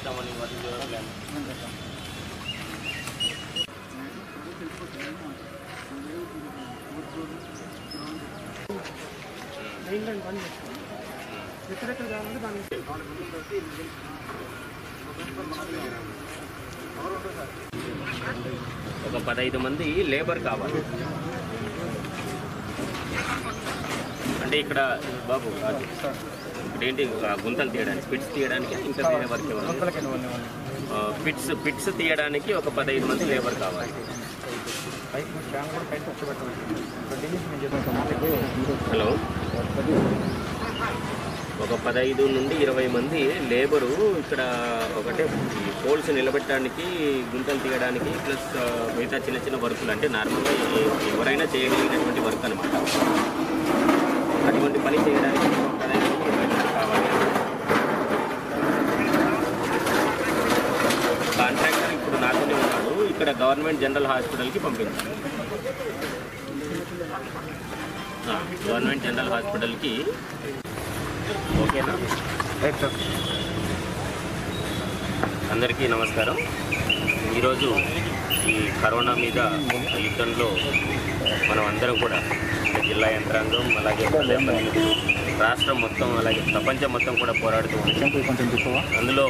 చేద్దామని వాటి plan main line బంద్ చేస్తాం ఎక్కడెక్కడ కావాలంటే దాన్ని ఒక పదహైదు మంది లేబర్ కావాలి అంటే ఇక్కడ బాబు రాజు ఇక్కడ ఏంటి ఆ గుంతలు తీయడానికి పిట్స్ తీయడానికి ఇంకా వేరే వర్క్ ఏమన్నా ఆ, పిట్స్ పిట్స్ తీయడానికి ఒక పదహైదు మంది లేబర్ కావాలి హలో ఒక పదహైదు నుండి ఇరవై మంది లేబరు ఇక్కడ ఒకటే ఈ పోల్స్ నిలబెట్టడానికి గుంతలు తీయడానికి ప్లస్ ఆ, మిగతా చిన్న చిన్న వర్కులు అంటే నార్మల్గా ఏ- ఎవరైనా చేయగలిగినటువంటి వర్క్ అనమాట అటువంటి పని చేయడానికి ఒక పదహైదు నుండి ఇరవై మంది కావాలి కాంట్రాక్టర్ ఇప్పుడు నాతోనే ఉన్నాడు ఇక్కడ గవర్నమెంట్ జనరల్ హాస్పిటల్కి పంపించాలి ఆ, గవర్నమెంట్ జనరల్ హాస్పిటల్కి ఓకేనా అందరికీ నమస్కారం ఈరోజు ఈ కరోనా మీద యుద్ధంలో మనం అందరం కూడా అంటే జిల్లా యంత్రాంగం అలాగే ప్రజాప్రతినిధులు రాష్ట్రం మొత్తం అలాగే ప్రపంచం మొత్తం కూడా పోరాడుతూ ఉంది అందులో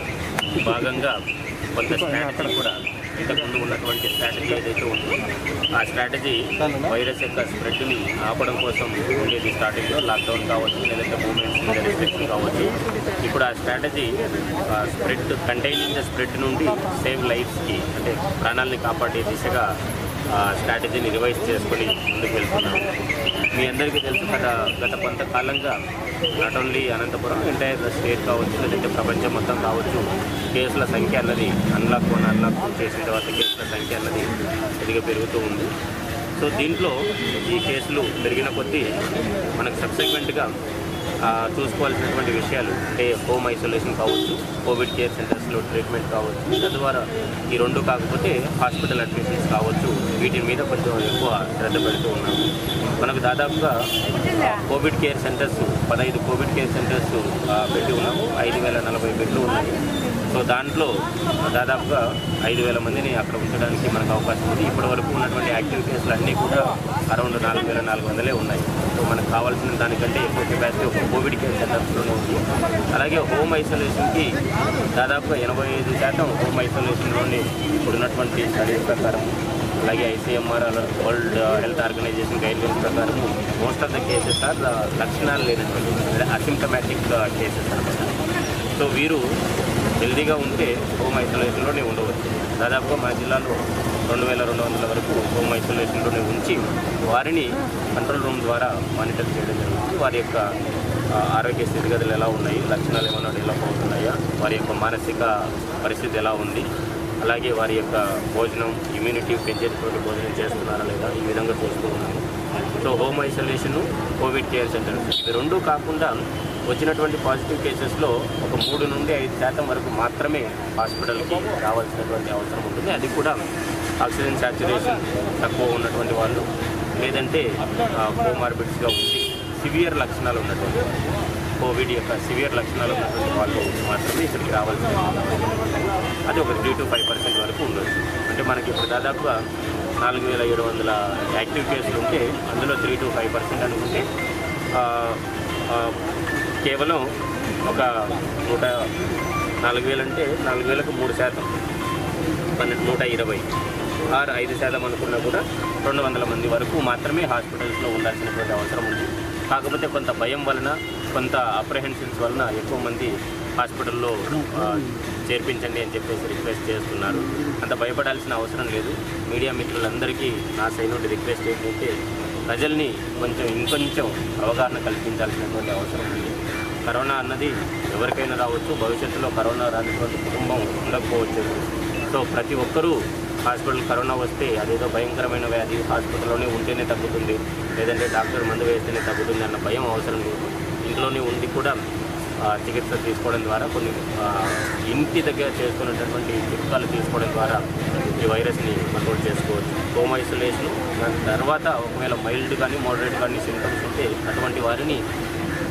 భాగంగా కొంత స్ట్రాటజీ కూడా ఇంతకుముందు ఉన్నటువంటి స్ట్రాటజీ ఏదైతే ఉందో ఆ స్ట్రాటజీ వైరస్ యొక్క స్ప్రెడ్ని ఆపడం కోసం ఉండేది స్టార్టింగ్లో లాక్డౌన్ కావచ్చు లేదంటే మూమెంట్స్ మీద రెస్ట్రిక్షన్ కావచ్చు ఇప్పుడు ఆ strategy spread containing the spread నుండి సేవ్ లైఫ్స్కి అంటే ప్రాణాలని కాపాడే దిశగా ఆ స్ట్రాటజీని రివైజ్ చేసుకొని ముందుకు వెళ్తున్నాము మీ అందరికీ తెలుసు గత గత కొంతకాలంగా not only Anantapuram entire state కావచ్చు లేదంటే ప్రపంచం మొత్తం కావచ్చు కేసుల సంఖ్య అన్నది అన్లాక్ వన్ అన్లాక్ టూ చేసిన తర్వాత కేసుల సంఖ్య అన్నది కొద్దిగా పెరుగుతూ ఉంది సో దీంట్లో ఈ కేసులు పెరిగిన కొద్దీ మనకు సబ్సిక్వెంట్గా చూసుకోవాల్సినటువంటి విషయాలు అంటే హోమ్ ఐసోలేషన్ కావచ్చు కోవిడ్ కేర్ సెంటర్స్లో ట్రీట్మెంట్ కావచ్చు తద్వారా ఈ రెండు కాకపోతే హాస్పిటల్ అడ్మిషన్స్ కావచ్చు వీటి మీద కొంచెం ఎక్కువ శ్రద్ధ పెడుతూ ఉన్నాము మనకు దాదాపుగా ఆ, కోవిడ్ కేర్ సెంటర్స్ పదహైదు కోవిడ్ కేర్ సెంటర్స్ ఆ, పెట్టి ఉన్నాము ఐదు వేల నలభై బెడ్లు ఉన్నాయి సో దాంట్లో దాదాపుగా ఐదు వేల మందిని అక్కడ ఉంచడానికి మనకు అవకాశం ఉంది ఇప్పటి వరకు ఉన్నటువంటి యాక్టివ్ కేసులు అన్నీ కూడా అరౌండ్ నాలుగు వేల నాలుగు వందలే ఉన్నాయి సో మనకు కావాల్సిన దానికంటే ఎక్కువ కెపాసిటీ ఒక కోవిడ్ కేర్ సెంటర్స్లోనే ఉంది అలాగే హోమ్ ఐసోలేషన్కి దాదాపుగా ఎనభై ఐదు శాతం హోమ్ ఐసోలేషన్లోని ఇప్పుడున్నటువంటి స్టడీస్ ప్రకారం అలాగే ICMR world health organization guidelines ప్రకారం most of the cases are లక్షణాలు లేనటువంటి అసిమ్టమాటిక్ కేసెస్ అనమాట సో వీరు హెల్దీగా ఉంటే హోమ్ ఐసోలేషన్లోనే ఉండవచ్చు దాదాపుగా మన జిల్లాలో రెండు వేల రెండు వందల వరకు హోమ్ ఐసోలేషన్లోనే ఉంచి వారిని కంట్రోల్ రూమ్ ద్వారా మానిటర్ చేయడం జరుగుతుంది వారి యొక్క ఆ, ఆరోగ్య స్థితిగతులు ఎలా ఉన్నాయి లక్షణాలు ఏమైనా డెవలప్ అవుతున్నాయా వారి యొక్క మానసిక పరిస్థితి ఎలా ఉంది అలాగే వారి యొక్క భోజనం ఇమ్యూనిటీ పెంచేటువంటి భోజనం చేస్తున్నారా లేదా ఈ విధంగా చూస్తూ ఉన్నాము so home isolation covid care centres ఇవి రెండు కాకుండా వచ్చినటువంటి పాజిటివ్ కేసెస్లో ఒక మూడు నుండి ఐదు శాతం వరకు మాత్రమే హాస్పిటల్కి రావాల్సినటువంటి అవసరం ఉంటుంది అది కూడా ఆక్సిజన్ సాచురేషన్ తక్కువ ఉన్నటువంటి వాళ్ళు లేదంటే కోమార్బిడ్స్గా ఉండి సివియర్ లక్షణాలు ఉన్నటువంటి వాళ్ళు. కోవిడ్ యొక్క సివియర్ లక్షణాలు ఉన్నటువంటి వాళ్ళు మాత్రమే ఇక్కడికి రావాల్సి ఉంటుంది అది ఒక త్రీ టు ఫైవ్ పర్సెంట్ వరకు ఉండొచ్చు అంటే మనకి ఇప్పుడు దాదాపుగా నాలుగు వేల ఏడు వందల యాక్టివ్ కేసులు ఉంటే అందులో త్రీ టు ఫైవ్ పర్సెంట్ అనుకుంటే ఆ, ఆ, కేవలం ఒక నూట నాలుగు వేలు అంటే నాలుగు వేలకు మూడు శాతం పన్నెండు నూట ఇరవై ఆరు ఐదు శాతం అనుకున్నా కూడా రెండు వందల మంది వరకు మాత్రమే హాస్పిటల్స్లో ఉండాల్సినటువంటి అవసరం ఉంది కాకపోతే కొంత భయం వలన కొంత అప్రహెన్షన్స్ వలన ఎక్కువ మంది హాస్పిటల్లో ఆ, చేర్పించండి అని చెప్పేసి రిక్వెస్ట్ చేస్తున్నారు అంత భయపడాల్సిన అవసరం లేదు మీడియా మిత్రులందరికీ నా సైడ్ నుండి రిక్వెస్ట్ ఏంటంటే ప్రజల్ని కొంచెం ఇంకొంచెం అవగాహన కల్పించాల్సినటువంటి అవసరం ఉంది కరోనా అన్నది ఎవరికైనా రావచ్చు భవిష్యత్తులో కరోనా రానటువంటి కుటుంబం ఉండకపోవచ్చు సో ప్రతి ఒక్కరూ హాస్పిటల్ కరోనా వస్తే అదేదో భయంకరమైన వ్యాధి హాస్పిటల్లోనే ఉంటేనే తగ్గుతుంది లేదంటే డాక్టర్ మందు వేస్తేనే తగ్గుతుంది అన్న భయం అవసరం లేదు ఇంట్లోనే ఉండి కూడా ఆ, చికిత్స తీసుకోవడం ద్వారా కొన్ని ఆ, ఇంటి దగ్గర చేసుకునేటటువంటి చిట్కాలు తీసుకోవడం ద్వారా ఈ వైరస్ని కంట్రోల్ చేసుకోవచ్చు హోమ్ ఐసోలేషన్ దాని తర్వాత ఒకవేళ మైల్డ్ కానీ మోడరేట్ కానీ సింటమ్స్ ఉంటే అటువంటి వారిని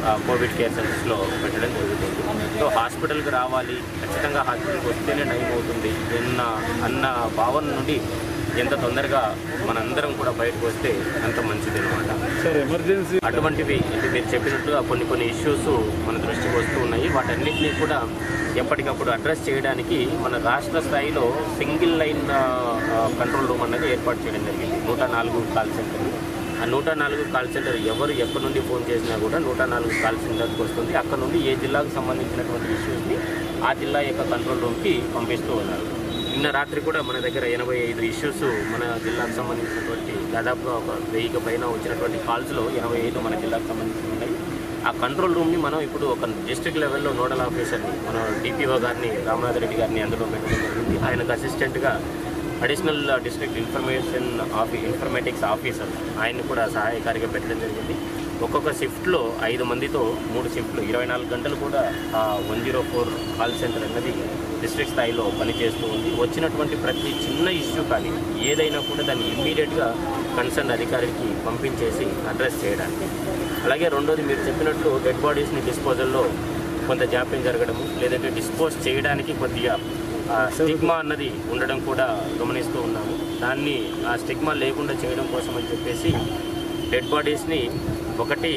ఆ, కోవిడ్ కేర్ సెంటర్స్లో పెట్టడం జరుగుతుంది సో హాస్పిటల్కి రావాలి ఖచ్చితంగా హాస్పిటల్కి వస్తేనే టైం అవుతుంది అన్న అన్న భావన నుండి ఎంత తొందరగా మనందరం కూడా బయటకు వస్తే అంత మంచిది అనమాట సార్ ఎమర్జెన్సీ అటువంటివి ఇది మీరు చెప్పినట్టుగా కొన్ని కొన్ని ఇష్యూస్ మన దృష్టికి వస్తూ ఉన్నాయి వాటన్నిటినీ కూడా ఎప్పటికప్పుడు అడ్రస్ చేయడానికి మన రాష్ట్ర స్థాయిలో సింగిల్ లైన్ కంట్రోల్ రూమ్ అన్నది ఏర్పాటు చేయడం జరిగింది నూట నాలుగు కాల్ సెంటర్ ఆ నూట నాలుగు కాల్ సెంటర్ ఎవరు ఎక్కడి నుండి ఫోన్ చేసినా కూడా నూట నాలుగు కాల్ సెంటర్కి వస్తుంది అక్కడ నుండి ఏ జిల్లాకు సంబంధించినటువంటి ఇష్యూస్ని ఆ జిల్లా యొక్క కంట్రోల్ రూమ్కి పంపిస్తూ ఉన్నారు నిన్న రాత్రి కూడా మన దగ్గర ఎనభై ఐదు ఇష్యూస్ మన జిల్లాకు సంబంధించినటువంటి దాదాపుగా ఒక వెయ్యికి పైన వచ్చినటువంటి కాల్స్లో ఎనభై ఐదు మన జిల్లాకు సంబంధించి ఉన్నాయి ఆ కంట్రోల్ రూమ్ని మనం ఇప్పుడు ఒక డిస్ట్రిక్ట్ లెవెల్లో నోడల్ ఆఫీసర్ని మన డిపిఓ గారిని రామనాథ్ రెడ్డి గారిని అందులో పెట్టడం జరిగింది ఆయనకు అసిస్టెంట్గా additional district information office informatics officer ఆయన్ని కూడా సహాయకారిగా పెట్టడం జరిగింది ఒక్కొక్క షిఫ్ట్లో ఐదు మందితో మూడు షిఫ్ట్లు ఇరవై నాలుగు గంటలు కూడా ఆ one zero four call centre అన్నది డిస్ట్రిక్ట్ స్థాయిలో పనిచేస్తూ ఉంది వచ్చినటువంటి ప్రతి చిన్న ఇష్యూ కానీ ఏదైనా కూడా దాన్ని ఇమ్మీడియట్గా కన్సర్న్ అధికారికి పంపించేసి అడ్రస్ చేయడానికి అలాగే రెండోది మీరు చెప్పినట్లు డెడ్ బాడీస్ని డిస్పోజల్లో కొంత జాప్యం జరగడము లేదంటే డిస్పోజ్ చేయడానికి కొద్దిగా స్టిగ్మా అన్నది ఉండడం కూడా గమనిస్తూ ఉన్నాము దాన్ని ఆ స్టిగ్మా లేకుండా చేయడం కోసం అని చెప్పేసి డెడ్ బాడీస్ని ఒకటి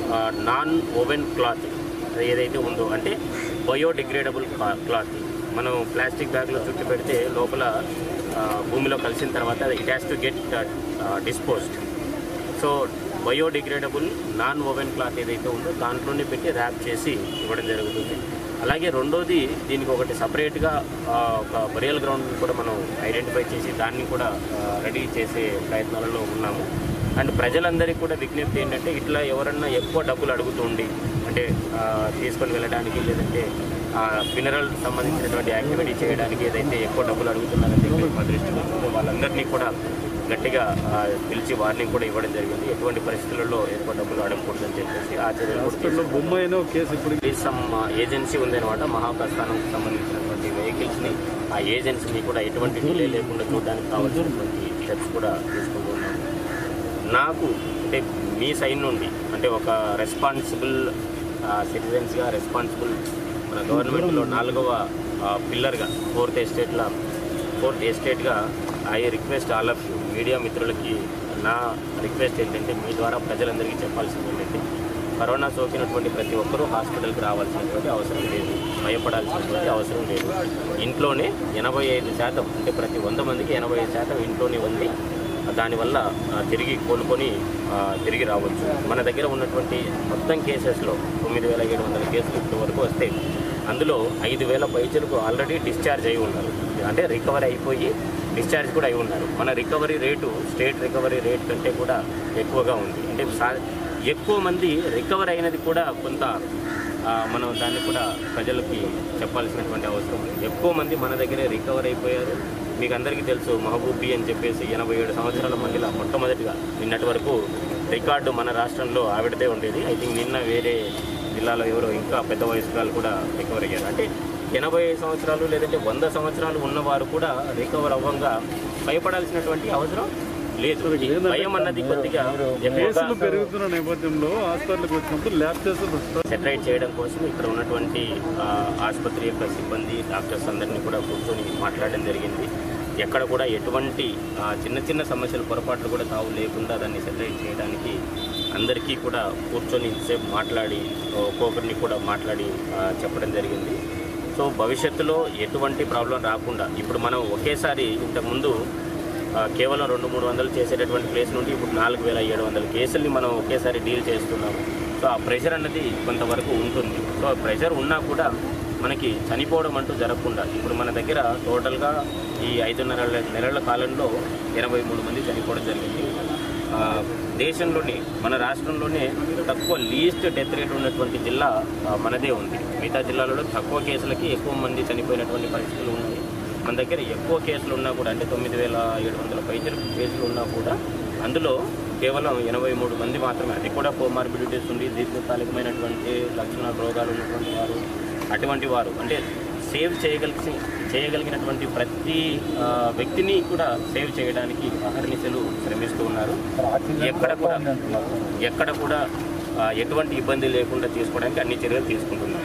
నాన్ ఓవెన్ క్లాత్ ఏదైతే ఉందో అంటే బయోడిగ్రేడబుల్ క్లాత్ మనం ప్లాస్టిక్ బ్యాగ్లో చుట్టి పెడితే లోపల ఆ, భూమిలో కలిసిన తర్వాత it has to get disposed so biodegradable non woven cloth ఏదైతే ఉందో దాంట్లోనే పెట్టి ర్యాప్ చేసి ఇవ్వడం జరుగుతుంది అలాగే రెండోది దీనికి ఒకటి సపరేట్గా ఒక బరియల్ గ్రౌండ్ కూడా మనం ఐడెంటిఫై చేసి దాన్ని కూడా రెడీ చేసే ప్రయత్నాలలో ఉన్నాము అండ్ ప్రజలందరికీ కూడా విజ్ఞప్తి ఏంటంటే ఇట్లా ఎవరన్నా ఎక్కువ డబ్బులు అడుగుతుండి అంటే ఆ, తీసుకొని వెళ్ళడానికి లేదంటే ఫినరల్ సంబంధించినటువంటి యాక్టివిటీ చేయడానికి ఏదైతే ఎక్కువ డబ్బులు అడుగుతున్నారని చెప్పి మా దృష్టికి వస్తుందో వాళ్ళందరినీ కూడా గట్టిగా ఆ, పిలిచి వార్నింగ్ కూడా ఇవ్వడం జరిగింది ఎటువంటి పరిస్థితులలో ఎక్కువ డబ్బులు అడగకూడదని చెప్పేసి ఆ చర్యలు కూడా హాస్పిటల్లో బొమ్మ అయినా ఒక కేసు ఇప్పుడు పోలీస్ సమ్ ఏజెన్సీ ఉందన్నమాట మహాప్రస్థానంకి సంబంధించినటువంటి వెహికల్స్ని ఆ ఏజెన్సీని కూడా ఎటువంటి డిలే లేకుండా చూడడానికి కావాల్సినటువంటి స్టెప్స్ కూడా తీసుకుంటూ ఉన్నాము నాకు అంటే మీ సైడ్ నుండి అంటే ఒక రెస్పాన్సిబుల్ సిటిజన్స్గా రెస్పాన్సిబుల్ మన గవర్నమెంట్లో నాలుగవ పిల్లర్గా ఫోర్త్ ఎస్టేట్ల ఫోర్త్ ఎస్టేట్గా I request all of you media మిత్రులకి నా రిక్వెస్ట్ ఏంటంటే మీ ద్వారా ప్రజలందరికీ చెప్పాల్సింది ఏంటంటే కరోనా సోకినటువంటి ప్రతి ఒక్కరూ హాస్పిటల్కి రావాల్సినటువంటి అవసరం లేదు భయపడాల్సినటువంటి అవసరం లేదు ఇంట్లోనే ఎనభై ఐదు శాతం అంటే ప్రతి వంద మందికి ఎనభై ఐదు శాతం ఇంట్లోనే ఉంది దానివల్ల ఆ, తిరిగి కోలుకొని ఆ, తిరిగి రావచ్చు మన దగ్గర ఉన్నటువంటి మొత్తం కేసెస్లో తొమ్మిది వేల ఏడు వందల కేసులు ఇప్పటి వరకు వస్తే అందులో ఐదు వేల పైచలకు ఆల్రెడీ డిశ్చార్జ్ అయి ఉన్నారు అంటే రికవరీ అయిపోయి డిశ్చార్జ్ కూడా అయి ఉన్నారు మన recovery rate state recovery rate కంటే కూడా ఎక్కువగా ఉంది అంటే సా- ఎక్కువ మంది రికవర్ అయినది కూడా కొంత ఆ, మనం దాన్ని కూడా ప్రజలకి చెప్పాల్సినటువంటి అవసరం ఉంది ఎక్కువ మంది మన దగ్గరే రికవర్ అయిపోయారు మీకు అందరికీ తెలుసు మహబూబీ అని చెప్పేసి ఎనభై ఏడు సంవత్సరాల మహిళ మొట్టమొదటిగా నిన్నటి వరకు రికార్డు మన రాష్ట్రంలో ఆవిడదే ఉండేది ఐ థింక్ నిన్న వేరే జిల్లాలో ఎవరో ఇంకా పెద్ద వయసు వాళ్ళు కూడా రికవర్ అయ్యారు అంటే ఎనభై సంవత్సరాలు లేదంటే వంద సంవత్సరాలు ఉన్నవారు కూడా రికవర్ అవ్వంగా భయపడాల్సినటువంటి అవసరం లేదు ఈ భయం అన్నది కొద్దిగా కేసులు ఎక్కువగా పెరుగుతున్న నేపథ్యంలో హాస్పిటల్కి వచ్చినప్పుడు ల్యాబ్ టెస్టులు సెటరైట్ చేయడం కోసం ఇక్కడ ఉన్నటువంటి ఆ, ఆసుపత్రి యొక్క సిబ్బంది డాక్టర్స్ అందరినీ కూడా కూర్చొని మాట్లాడడం జరిగింది ఎక్కడ కూడా ఎటువంటి ఆ, చిన్న చిన్న సమస్యలు పొరపాట్లు కూడా తావు లేకుండా దాన్ని సెటరైట్ చేయడానికి అందరికీ కూడా కూర్చొని ఇంతసేపు మాట్లాడి ఒక్కొక్కరిని కూడా మాట్లాడి ఆ, చెప్పడం జరిగింది సో భవిష్యత్తులో ఎటువంటి ప్రాబ్లం రాకుండా ఇప్పుడు మనం ఒకేసారి ఇంతకుముందు ఆ, కేవలం రెండు మూడు వందలు చేసేటటువంటి ప్లేస్ నుండి ఇప్పుడు నాలుగు వేల ఏడు వందల కేసుల్ని మనం ఒకేసారి డీల్ చేస్తున్నాము సో ఆ ప్రెషర్ అన్నది కొంతవరకు ఉంటుంది సో ఆ ప్రెషర్ ఉన్నా కూడా మనకి చనిపోవడం అంటూ జరగకుండా ఇప్పుడు మన దగ్గర టోటల్గా ఈ ఐదున్నర నెలల కాలంలో ఎనభై మూడు మంది చనిపోవడం జరిగింది ఆ, దేశంలోనే మన రాష్ట్రంలోనే తక్కువ లీస్ట్ డెత్ రేట్ ఉన్నటువంటి జిల్లా ఆ, మనదే ఉంది మిగతా జిల్లాలలో తక్కువ కేసులకి ఎక్కువ మంది చనిపోయినటువంటి పరిస్థితులు ఉన్నాయి మన దగ్గర ఎక్కువ కేసులు ఉన్నా కూడా అంటే తొమ్మిది వేల ఏడు వందల పైచలు కేసులు ఉన్నా కూడా అందులో కేవలం ఎనభై మూడు మంది మాత్రమే అది కూడా కోమార్బిడిటీస్ ఉండి దీర్ఘకాలికమైనటువంటి లక్షణాల రోగాలు ఉన్నటువంటి వారు అటువంటి వారు అంటే సేవ్ చేయగలిసి చేయగలిగినటువంటి ప్రతి ఆ, వ్యక్తిని కూడా సేవ్ చేయడానికి అహర్నిశలు శ్రమిస్తూ ఉన్నారు ఎక్కడ కూడా ఎక్కడ కూడా ఆ, ఎటువంటి ఇబ్బంది లేకుండా తీసుకోవడానికి అన్ని చర్యలు తీసుకుంటున్నాం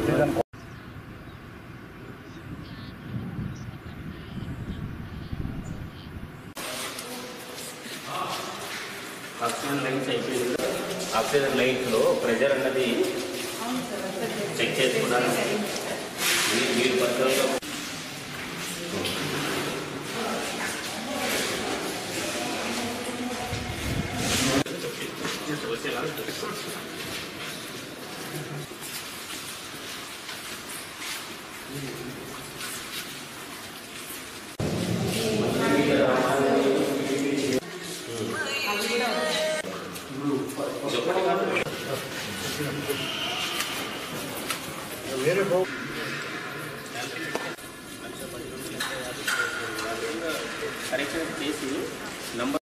ఆక్సిజన్ లైన్స్ అయిపోయింది ఆక్సిజన్ లైన్స్లో ప్రెజర్ అన్నది చెక్ చేసుకోవడానికి మీ- మీరు పర్సనల్గా కరెక్షన్ చేసి నంబర్